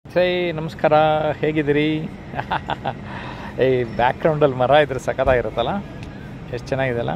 ಸೈ ನಮಸ್ಕಾರ ಹೇಗಿದ್ದೀರಿ ಈ ಬ್ಯಾಕ್ಗ್ರೌಂಡಲ್ಲಿ ಮರ ಇದ್ರೆ ಸಖತ್ತಾಗಿರುತ್ತಲ್ಲ ಎಷ್ಟು ಚೆನ್ನಾಗಿದೆಯಲ್ಲ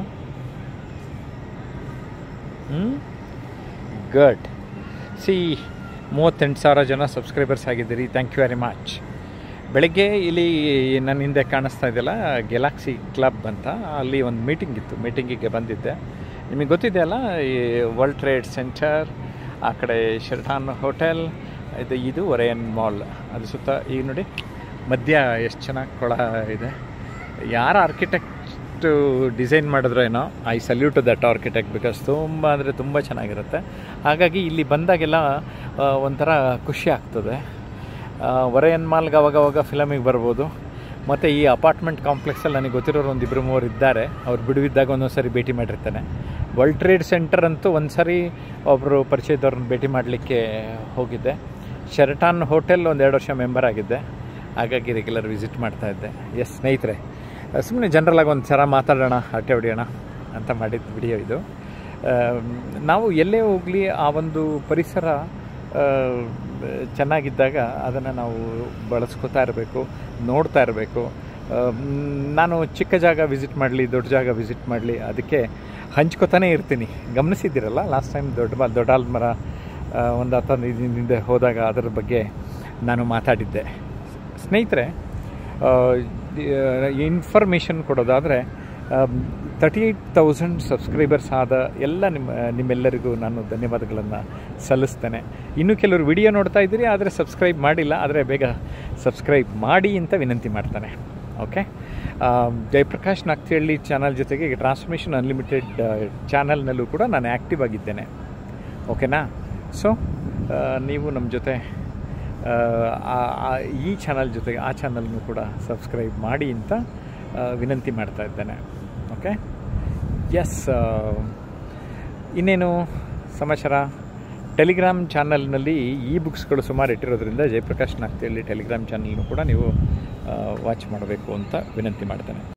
ಹ್ಞೂ ಗುಡ್ ಸಿ ಮೂವತ್ತೆಂಟು ಸಾವಿರ ಜನ ಸಬ್ಸ್ಕ್ರೈಬರ್ಸ್ ಆಗಿದ್ದೀರಿ ಥ್ಯಾಂಕ್ ಯು ವೆರಿ ಮಚ್ ಬೆಳಗ್ಗೆ ಇಲ್ಲಿ ನನ್ನ ಹಿಂದೆ ಕಾಣಿಸ್ತಾ ಇದೆಯಲ್ಲ ಗೆಲಾಕ್ಸಿ ಕ್ಲಬ್ ಅಂತ ಅಲ್ಲಿ ಒಂದು ಮೀಟಿಂಗ್ ಇತ್ತು ಮೀಟಿಂಗಿಗೆ ಬಂದಿದ್ದೆ ನಿಮಗೆ ಗೊತ್ತಿದೆಯಲ್ಲ ಈ ವರ್ಲ್ಡ್ ಟ್ರೇಡ್ ಸೆಂಟರ್ ಆ ಕಡೆ ಶೆರ್ಟಾನ್ ಹೋಟೆಲ್ ಇದು ಇದು ಒರೆಯನ್ ಮಾಲ್ ಅದು ಸುತ್ತ ಈಗ ನೋಡಿ ಮಧ್ಯ ಎಷ್ಟು ಚೆನ್ನಾಗಿ ಕೊಳ ಇದೆ ಯಾರು ಆರ್ಕಿಟೆಕ್ಟ್ ಡಿಸೈನ್ ಮಾಡಿದ್ರೋ ಏನೋ I salute that architect because ತುಂಬ ಅಂದರೆ ತುಂಬ ಚೆನ್ನಾಗಿರುತ್ತೆ ಹಾಗಾಗಿ ಇಲ್ಲಿ ಬಂದಾಗೆಲ್ಲ ಆ, ಒಂಥರ ಖುಷಿ ಆಗ್ತದೆ ಒರೆಯನ್ ಮಾಲ್ಗೆ ಅವಾಗವಾಗ ಫಿಲಮಿಗೆ ಬರ್ಬೋದು ಮತ್ತು ಈ ಅಪಾರ್ಟ್ಮೆಂಟ್ ಕಾಂಪ್ಲೆಕ್ಸಲ್ಲಿ ನನಗೆ ಗೊತ್ತಿರೋರು ಒಂದು ಇಬ್ಬರು ಮೂವರು ಇದ್ದಾರೆ ಅವ್ರು ಬಿಡುವಿದ್ದಾಗ ಒಂದೊಂದು ಸರಿ ಭೇಟಿ ಮಾಡಿರ್ತಾನೆ ವರ್ಲ್ಡ್ ಟ್ರೇಡ್ ಸೆಂಟರ್ ಅಂತೂ ಒಂದು ಸರಿ ಒಬ್ಬರು ಪರಿಚಯದವ್ರನ್ನ ಭೇಟಿ ಮಾಡಲಿಕ್ಕೆ ಹೋಗಿದ್ದೆ ಶೆರಟಾನ್ ಹೋಟೆಲ್ ಒಂದು ಎರಡು ವರ್ಷ ಮೆಂಬರ್ ಆಗಿದ್ದೆ ಹಾಗಾಗಿ ರೆಗ್ಯುಲರ್ ವಿಸಿಟ್ ಮಾಡ್ತಾ ಇದ್ದೆ ಎಸ್ ಸ್ನೇಹಿತರೆ ಸುಮ್ಮನೆ ಜನರಲಾಗಿ ಒಂದು ಸಲ ಮಾತಾಡೋಣ ಹರಟೆ ಹೊಡಿಯೋಣ ಅಂತ ಮಾಡಿದ ವಿಡಿಯೋ ಇದು ಆಮ್, ನಾವು ಎಲ್ಲೇ ಹೋಗಲಿ ಆ ಒಂದು ಪರಿಸರ ಆ, ಚೆನ್ನಾಗಿದ್ದಾಗ ಅದನ್ನು ನಾವು ಬಳಸ್ಕೊತಾ ಇರಬೇಕು ನೋಡ್ತಾ ಇರಬೇಕು ನಾನು ಚಿಕ್ಕ ಜಾಗ ವಿಸಿಟ್ ಮಾಡಲಿ ದೊಡ್ಡ ಜಾಗ ವಿಸಿಟ್ ಮಾಡಲಿ ಅದಕ್ಕೆ ಹಂಚ್ಕೋತಾನೆ ಇರ್ತೀನಿ ಗಮನಿಸಿದ್ದೀರಲ್ಲ ಲಾಸ್ಟ್ ಟೈಮ್ ದೊಡ್ಡ ಮ- ದೊಡ್ಡ ಆಲ್ದ ಮರ ಆ, ಒಂದು ಹತ್ತೊಂದು ದಿನದ ಹಿಂದೆ ಹೋದಾಗ ಅದರ ಬಗ್ಗೆ ನಾನು ಮಾತಾಡಿದ್ದೆ ಸ್ನೇಹಿತರೆ ಇನ್ಫಾರ್ಮೇಷನ್ ಕೊಡೋದಾದರೆ ತರ್ಟಿ ಏಯ್ಟ್ ತೌಸಂಡ್ ಸಬ್ಸ್ಕ್ರೈಬರ್ಸ್ ಆದ ಎಲ್ಲ ನಿಮ್ಮ ನಿಮ್ಮೆಲ್ಲರಿಗೂ ನಾನು ಧನ್ಯವಾದಗಳನ್ನು ಸಲ್ಲಿಸ್ತೇನೆ ಇನ್ನು ಕೆಲವರು ವಿಡಿಯೋ ನೋಡ್ತಾ ಇದ್ದೀರಿ ಆದರೆ ಸಬ್ಸ್ಕ್ರೈಬ್ ಮಾಡಿಲ್ಲ ಆದರೆ ಬೇಗ ಸಬ್ಸ್ಕ್ರೈಬ್ ಮಾಡಿ ಅಂತ ವಿನಂತಿ ಮಾಡ್ತಾನೆ ಓಕೆ ಜಯಪ್ರಕಾಶ್ ನಾಗ್ತಿಹಳ್ಳಿ ಚಾನಲ್ ಜೊತೆಗೆ ಟ್ರಾನ್ಸ್ಫರ್ಮೇಷನ್ ಅನ್ಲಿಮಿಟೆಡ್ ಚಾನಲ್ನಲ್ಲೂ ಕೂಡ ನಾನು ಆ್ಯಕ್ಟಿವ್ ಆಗಿದ್ದೇನೆ ಓಕೆನಾ ಸೊ ನೀವು ನಮ್ಮ ಜೊತೆ ಆ, ಆ- ಆ- ಈ ಚಾನಲ್ ಜೊತೆಗೆ ಆ ಚಾನಲ್ನು ಕೂಡ ಸಬ್ಸ್ಕ್ರೈಬ್ ಮಾಡಿ ಅಂತ ಆ, ವಿನಂತಿ ಮಾಡ್ತಾ ಇದ್ದೇನೆ ಓಕೆ ಎಸ್ ಇನ್ನೇನು ಸಮಾಚಾರ ಟೆಲಿಗ್ರಾಮ್ ಚಾನಲ್ನಲ್ಲಿ ಈ ಬುಕ್ಸ್ಗಳು ಸುಮಾರು ಇಟ್ಟಿರೋದ್ರಿಂದ ಜಯಪ್ರಕಾಶ್ ನಾಗ್ತಿಹಳ್ಳಿ ಟೆಲಿಗ್ರಾಮ್ ಚಾನಲ್ನು ಕೂಡ ನೀವು ವಾಚ್ ಮಾಡಬೇಕು ಅಂತ ವಿನಂತಿ ಮಾಡ್ತೇನೆ